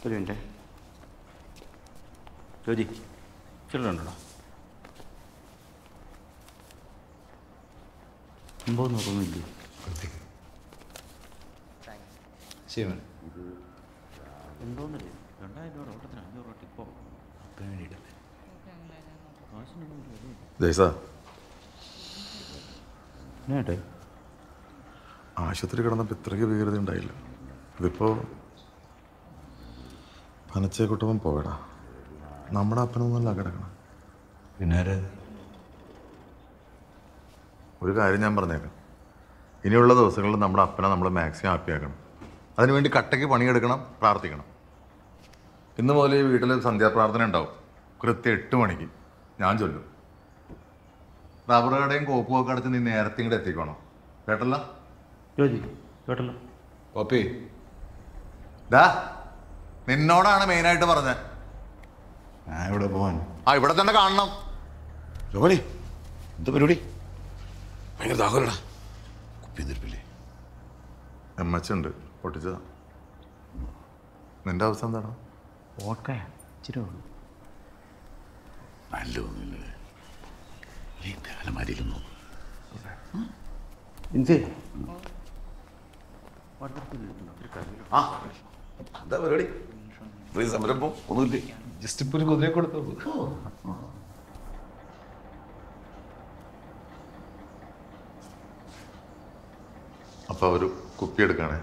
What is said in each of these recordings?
ഒരു മിനിറ്റ് ജോജി ചില്ലറുണ്ടോ ഒമ്പത് നോക്കുന്നില്ലേ ശിവൻ എന്തോന്നല്ലേ രണ്ടായിരം രൂപ ഓട്ടത്തിന് അഞ്ഞൂറ് രൂപ ടിപ്പോ ജയ്സ എന്നാട്ടെ ആശുപത്രി കിടന്നപ്പോൾ ഇത്രയ്ക്ക് ഭീകരത ഉണ്ടായില്ല ഇതിപ്പോൾ പനച്ചേ കുട്ടവൻ പോയടാ നമ്മുടെ അപ്പനൊന്നുമല്ല കിടക്കണം പിന്നെ ഒരു കാര്യം ഞാൻ പറഞ്ഞേക്കാം ഇനിയുള്ള ദിവസങ്ങളിൽ നമ്മുടെ അപ്പനെ നമ്മൾ മാക്സിമം ഹാപ്പിയാക്കണം അതിനുവേണ്ടി കട്ടയ്ക്ക് പണിയെടുക്കണം പ്രാർത്ഥിക്കണം ഇന്ന് മുതൽ ഈ വീട്ടിൽ സന്ധ്യാപ്രാർത്ഥന ഉണ്ടാവും കൃത്യം എട്ട് മണിക്ക് ഞാൻ ചൊല്ലും റബ്ബർ കടയും കോപ്പും ഒക്കെ അടച്ച് നീ നേരത്തെ ഇങ്ങോട്ട് എത്തിക്കണം കേട്ടല്ലോ ജോജി കേട്ടല്ലോ പോപ്പി ഡാ നിന്നോടാണ് മെയിനായിട്ട് പറഞ്ഞത് ഞാൻ ഇവിടെ പോവാൻ ആ ഇവിടെ തന്നെ കാണണം ജോമണി എന്താ പരിപാടി ഭയങ്കര ദാഹമല്ലടാ കുപ്പി എന്തിരിപ്പില്ലേ എം എച്ച് ഉണ്ട് പൊട്ടിച്ചതാ നിന്റെ അവസ്ഥ എന്താണ് ഓട്ടയാ ഇച്ചിരി ഉള്ളൂ നല്ല ഒന്നുമില്ലേ ഈ കാലമാരിയിരുന്നു ഇൻസേ ആ എന്താ പരിപാടി ഈ സംരംഭം ഒന്നുമില്ലേ ജസ്റ്റ് ഇപ്പൊ ഒരു കുതിരയെ കൊടുത്തോളൂ അപ്പോൾ ഒരു കുപ്പി എടുക്കണേ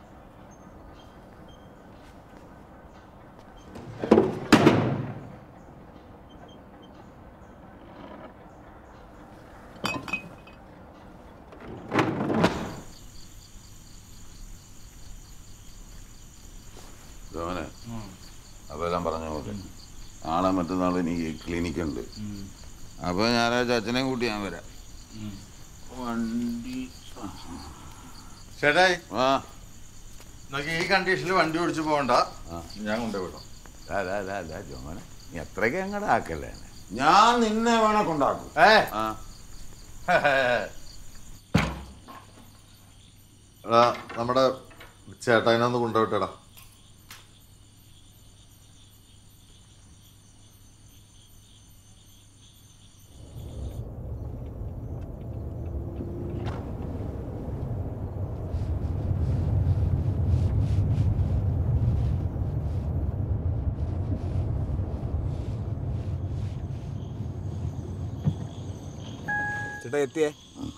ജോമനെ അപ്പോൾ ഞാൻ പറഞ്ഞ പോലെ നാളെ മറ്റന്നാൾ എനിക്ക് ക്ലിനിക്ക് ഉണ്ട് അപ്പോൾ ഞായറാഴ്ച അച്ഛനെ കൂട്ടി ഞാൻ വരാം വണ്ടി ചേട്ടായി ആ നോക്കി ഈ കണ്ടീഷനിൽ വണ്ടി ഓടിച്ചു പോകണ്ട ഞാൻ കൊണ്ടുപോയി ലാ, ലാ, ലാ, ലാ, ജോമനെ നീ അത്രയ്ക്ക് അങ്ങോട്ട് ആക്കല്ലേ എന്നെ. ഞാൻ നിന്നെ വേണേ കൊണ്ടാക്കും ഏ ആ എടാ നമ്മുടെ ചേട്ടായിനൊന്ന് കൊണ്ടുപോയിട്ടടാ ചേട്ടാ എത്തിയേ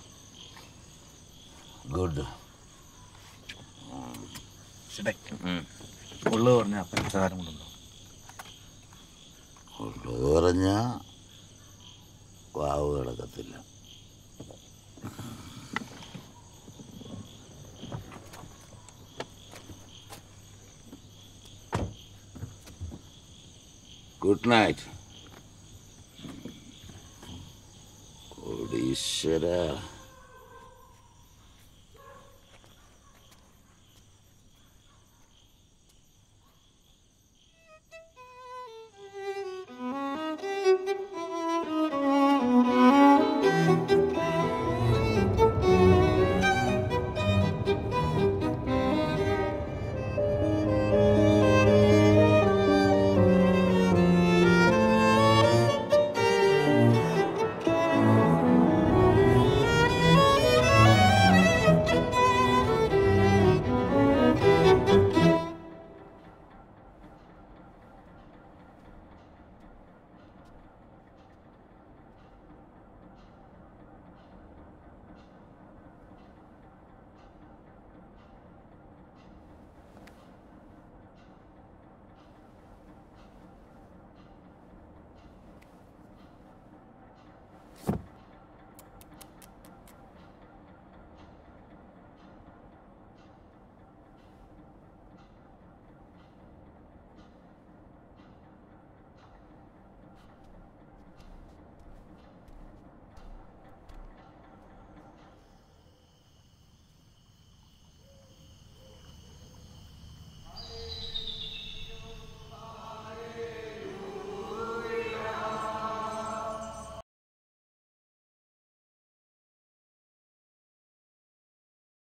ഗുഡ് ചേട്ടാ ഉള്ളത് പറഞ്ഞ അപ്പം പ്രകാരം കൊണ്ടുണ്ടോ ഉള്ളത് പറഞ്ഞ വാവ് കിടക്കത്തില്ല ഗുഡ് നൈറ്റ് കോടീശ്വര